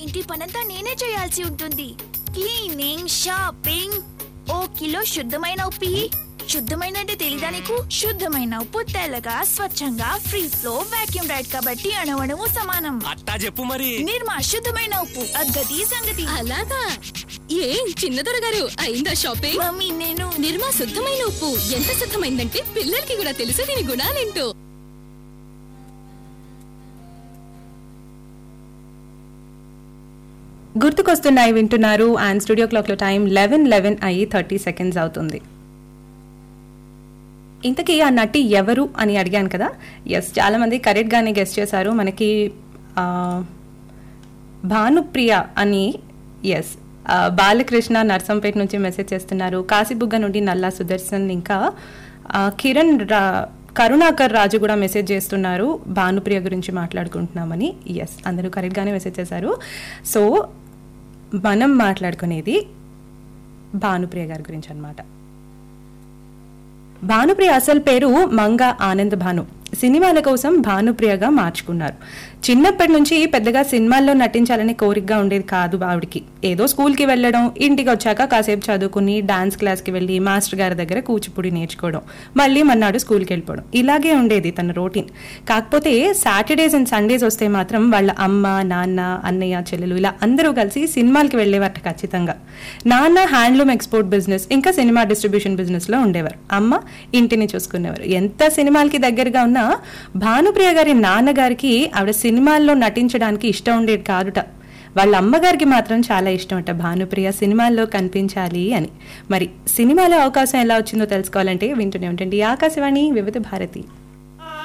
ఇంటి పనంతా నేనే చేయాల్సి ఉంటుంది క్లీనింగ్ షాపింగ్ ఓ కిలో శుద్ధమైన ఉప్పు ఇయ్యి. శుద్ధమైన అంటే తెలీదా నీకు శుద్ధమైన ఉప్పు తెల్లగా స్వచ్ఛంగా ఫ్రీ ఫ్లో వాక్యూమ్ రైడ్ కాబట్టి అణవణము సమానం అట్టా చెప్పు మరి నిర్మా శుద్ధమైన ఉప్పు అగ్గది సంగతి అలాగా ఏం చిన్నదొర గారు అయిందా షాపింగ్ మమ్మీ నేను నిర్మా శుద్ధమైన ఉప్పు ఎంత శుద్ధమైందంటే పిల్లలకి కూడా తెలుసు దీని గుణాలేంటో గుర్తుకొస్తున్నాయి వింటున్నారు అండ్ స్టూడియో క్లాక్లో టైం లెవెన్ లెవెన్ అయ్యి థర్టీ సెకండ్స్ అవుతుంది ఇంతకీ ఆ నటి ఎవరు అని అడిగాను కదా ఎస్ చాలామంది కరెక్ట్గానే గెస్ట్ చేశారు మనకి ఆ, భానుప్రియ అని ఎస్ బాలకృష్ణ నర్సంపేట నుంచి మెసేజ్ చేస్తున్నారు కాశీబుగ్గ నుండి నల్లా సుదర్శన్ ఇంకా ఆ, కిరణ్ రా కరుణాకర్ రాజు కూడా మెసేజ్ చేస్తున్నారు భానుప్రియ గురించి మాట్లాడుకుంటున్నామని ఎస్ అందరూ కరెక్ట్గానే మెసేజ్ చేశారు సో మనం మాట్లాడుకునేది భానుప్రియ గారి గురించి అన్నమాట భానుప్రియ అసలు పేరు మంగ ఆనంద్ భాను సినిమాల కోసం భానుప్రియగా మార్చుకున్నారు చిన్నప్పటి నుంచి పెద్దగా సినిమాల్లో నటించాలని కోరికగా ఉండేది కాదు ఆవిడికి ఏదో స్కూల్కి వెళ్ళడం ఇంటికి వచ్చాక కాసేపు చదువుకుని డాన్స్ క్లాస్కి వెళ్ళి మాస్టర్ గారి దగ్గర కూచిపూడి నేర్చుకోవడం మళ్ళీ మన్నాడు స్కూల్కి వెళ్ళిపోవడం ఇలాగే ఉండేది తన రొటీన్ కాకపోతే సాటర్డేస్ అండ్ సండేస్ వస్తే మాత్రం వాళ్ళ అమ్మ నాన్న అన్నయ్య చెల్లెలు ఇలా అందరూ కలిసి సినిమాలకి వెళ్ళేవారట ఖచ్చితంగా నాన్న హ్యాండ్లూమ్ ఎక్స్పోర్ట్ బిజినెస్ ఇంకా సినిమా డిస్ట్రిబ్యూషన్ బిజినెస్ లో ఉండేవారు అమ్మ ఇంటిని చూసుకునేవారు ఎంత సినిమాలకి దగ్గరగా ఉన్నా భానుప్రియ గారి నాన్నగారికి ఆవిడ సినిమాల్లో నటించడానికి ఇష్టం ఉండేది కాదుట వాళ్ళ అమ్మగారికి మాత్రం చాలా ఇష్టం అట భానుప్రియ సినిమాల్లో కనిపించాలి అని మరి సినిమాలో అవకాశం ఎలా వచ్చిందో తెలుసుకోవాలంటే వింటూనే ఉంటండి ఆకాశవాణి వివిధ భారతి